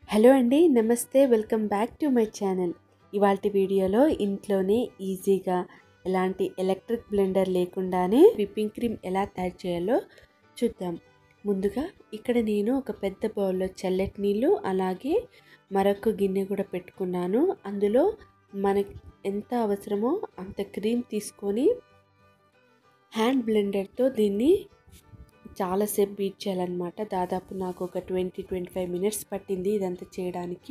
hello అండి నమస్తే welcome back to my channel ఇవాళ వీడియోలో ఇంట్లోనే ఈజీగా ఎలాంటి ఎలక్ట్రిక్ బ్లెండర్ లేకుండానే విప్పింగ్ క్రీమ్ ఎలా తయారు చేయాలో చూద్దాం ముందుగా ఇక్కడ నేను ఒక పెద్ద బౌల్లో చల్లటి నీళ్ళు అలాగే మరొక గిన్నె కూడా పెట్టుకున్నాను అందులో మనకి ఎంత అవసరమో అంత క్రీమ్ తీసుకొని హ్యాండ్ బ్లెండర్తో దీన్ని చాలాసేపు బీట్ చేయాలన్నమాట దాదాపు నాకు ఒక ట్వంటీ ట్వంటీ ఫైవ్ మినిట్స్ పట్టింది ఇదంతా చేయడానికి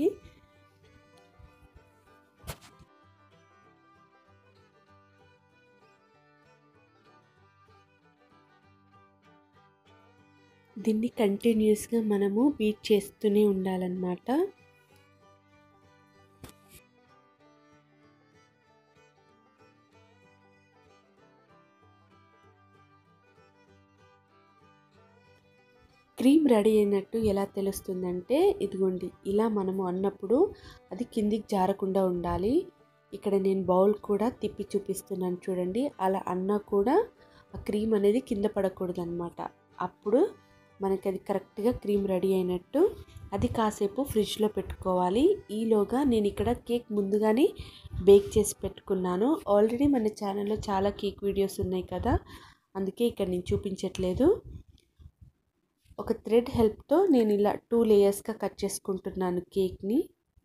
దీన్ని కంటిన్యూస్గా మనము బీట్ చేస్తూనే ఉండాలన్నమాట క్రీమ్ రెడీ అయినట్టు ఎలా తెలుస్తుందంటే ఇదిగోండి ఇలా మనము అన్నప్పుడు అది కిందికి జారకుండా ఉండాలి ఇక్కడ నేను బౌల్ కూడా తిప్పి చూపిస్తున్నాను చూడండి అలా అన్నా కూడా ఆ క్రీమ్ అనేది కింద పడకూడదు అనమాట అప్పుడు మనకి అది కరెక్ట్గా క్రీమ్ రెడీ అయినట్టు అది కాసేపు ఫ్రిడ్జ్లో పెట్టుకోవాలి ఈలోగా నేను ఇక్కడ కేక్ ముందుగానే బేక్ చేసి పెట్టుకున్నాను ఆల్రెడీ మన ఛానల్లో చాలా కేక్ వీడియోస్ ఉన్నాయి కదా అందుకే ఇక్కడ నేను చూపించట్లేదు ఒక థ్రెడ్ హెల్ప్తో నేను ఇలా టూ లేయర్స్గా కట్ చేసుకుంటున్నాను కేక్ని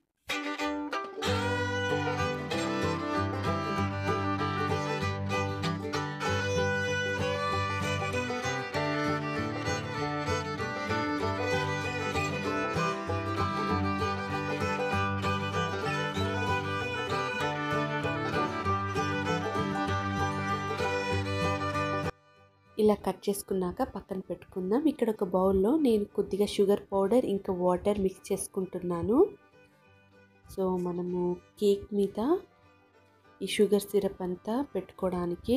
ఇలా కట్ చేసుకున్నాక పక్కన పెట్టుకుందాం ఇక్కడ ఒక బౌల్లో నేను కొద్దిగా షుగర్ పౌడర్ ఇంకా వాటర్ మిక్స్ చేసుకుంటున్నాను సో మనము కేక్ మీద ఈ షుగర్ సిరప్ అంతా పెట్టుకోవడానికి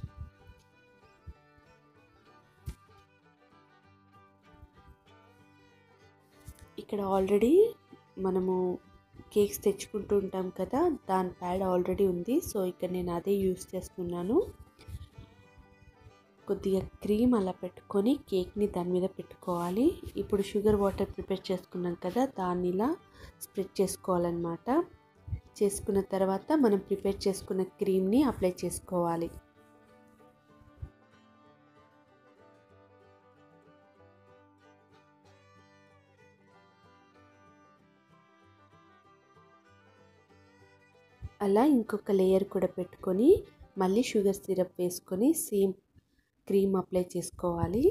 ఇక్కడ ఆల్రెడీ మనము కేక్స్ తెచ్చుకుంటూ ఉంటాం కదా దాని ప్యాడ్ ఆల్రెడీ ఉంది సో ఇక్కడ నేను అదే యూస్ చేస్తున్నాను కొద్దిగా క్రీమ్ అలా పెట్టుకొని కేక్ని దాని మీద పెట్టుకోవాలి ఇప్పుడు షుగర్ వాటర్ ప్రిపేర్ చేసుకున్నాం కదా దాన్ని ఇలా స్ప్రెడ్ చేసుకోవాలన్నమాట చేసుకున్న తర్వాత మనం ప్రిపేర్ చేసుకున్న క్రీమ్ని అప్లై చేసుకోవాలి అలా ఇంకొక లేయర్ కూడా పెట్టుకొని మళ్ళీ షుగర్ సిరప్ వేసుకొని సేమ్ క్రీమ్ అప్లై చేసుకోవాలి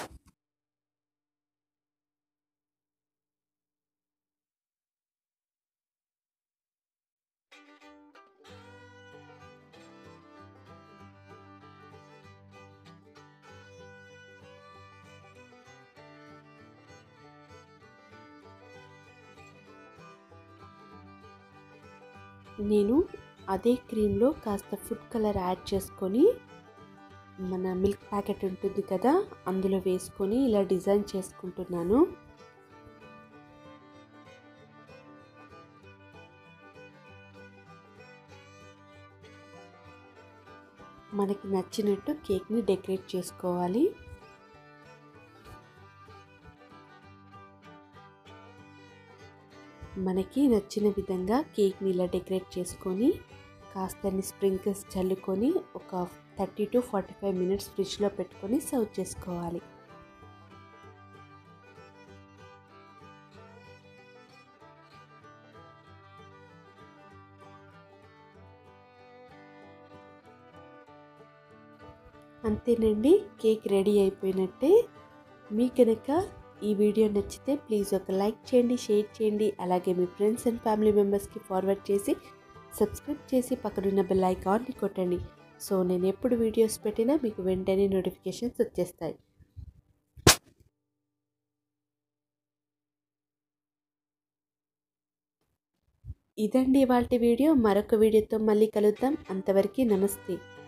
నేను అదే క్రీమ్లో కాస్త ఫుడ్ కలర్ యాడ్ చేసుకొని మన మిల్క్ ప్యాకెట్ ఉంటుంది కదా అందులో వేసుకొని ఇలా డిజైన్ చేసుకుంటున్నాను మనకి నచ్చినట్టు కేక్ని డెకరేట్ చేసుకోవాలి మనకి నచ్చిన విధంగా కేక్ని ఇలా డెకరేట్ చేసుకొని కాస్తని స్ప్రింకిల్స్ చల్లుకొని ఒక thirty to forty five minutes ఫ్రిడ్జ్లో పెట్టుకొని సర్వ్ చేసుకోవాలి అంతేనండి కేక్ రెడీ అయిపోయినట్టే మీ కనుక ఈ వీడియో నచ్చితే ప్లీజ్ ఒక లైక్ చేయండి షేర్ చేయండి అలాగే మీ ఫ్రెండ్స్ అండ్ ఫ్యామిలీ మెంబర్స్కి ఫార్వర్డ్ చేసి సబ్స్క్రైబ్ చేసి పక్కనున్న బెల్ ఐకాన్ని కొట్టండి సో నేను ఎప్పుడు వీడియోస్ పెట్టినా మీకు వెంటనే నోటిఫికేషన్స్ వచ్చేస్తాయి ఇదండి ఇవాళ వీడియో మరొక వీడియోతో మళ్ళీ కలుద్దాం అంతవరకు నమస్తే